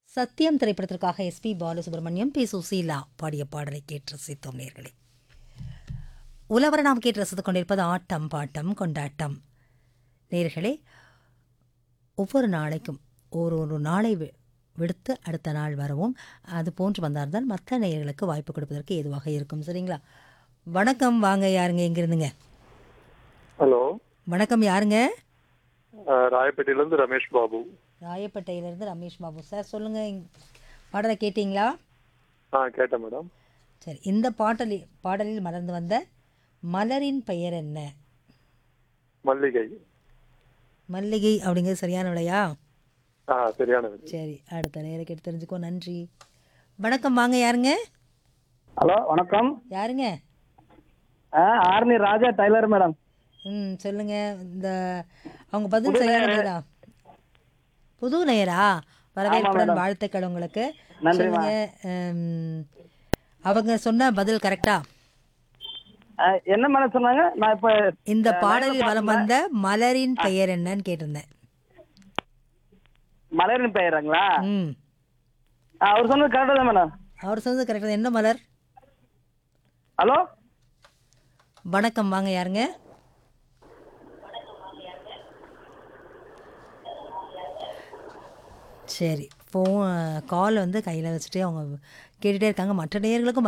சத்தியம் திரைப்படத்திற்காக SP Balasubramaniam B Susheela பாடிய பாடலை கேட்டு ரசித்தோம் நேர்களே உலவர நாம் கேட்டு ரசித்துக் கொண்டிருப்பது ஆட்டம் பாட்டம் கொண்டாட்டம் நேர்களே ஒவ்வொரு நாளைக்கும் ஒரு ஒரு நாளை வி- விடுத்து அடுத்த நாள் வரவும் அது போன்று வந்தால்தான் மற்ற நேயர்களுக்கு வாய்ப்பு கொடுப்பதற்கு ஏதுவாக இருக்கும் சரிங்களா வணக்கம் வாங்க யாருங்க எங்கிருந்துங்க ஹலோ வணக்கம் யாருங்க ராயப்பேட்டையிலேருந்து ரமேஷ் பாபு ராயப்பேட்டையிலிருந்து ரமேஷ் பாபு சார் சொல்லுங்க இங்க- பாடலை கேட்டிங்களா ஆ கேட்டேன் மேடம் சரி இந்த பாடலில் பாடலில் மலர்ந்து வந்த மலரின் பெயர் என்ன மல்லிகை மல்லிகை அப்படிங்கிறது சரியான விடையா ஆ சரியானது சரி அடுத்த நேரம் கேட்டு தெரிஞ்சுக்கோ நன்றி வணக்கம் வாங்க யாருங்க ஹலோ வணக்கம் யாருங்க ஆ ஆர்மி ராஜா டைலர் மேடம் ம் சொல்லுங்க இந்த அவங்க பதில் சரியான நேரா புது நேரா வரவேற்புடன் வாழ்த்துக்கள் உங்களுக்கு சொல்லுங்க ம், அவங்க சொன்ன பதில் கரெக்டா ஆ, என்ன மேடம் சொன்னாங்க நான் இப்ப இந்த பாடலில் வலம் வந்த மலரின் பெயர் என்னன்னு கேட்டிருந்தேன் மலரின் பெயருங்களா ம் ஆ, அவர் சொன்னது கரெக்டாக தான் மேடம் அவர் சொன்னது கரெக்டாக என்ன மலர் ஹலோ வணக்கம் வாங்க யாருங்க சரி ஃபோன் கால் வந்து கையில் வச்சுட்டு அவங்க கேட்டுகிட்டே இருக்காங்க மற்ற நேயர்களுக்கும்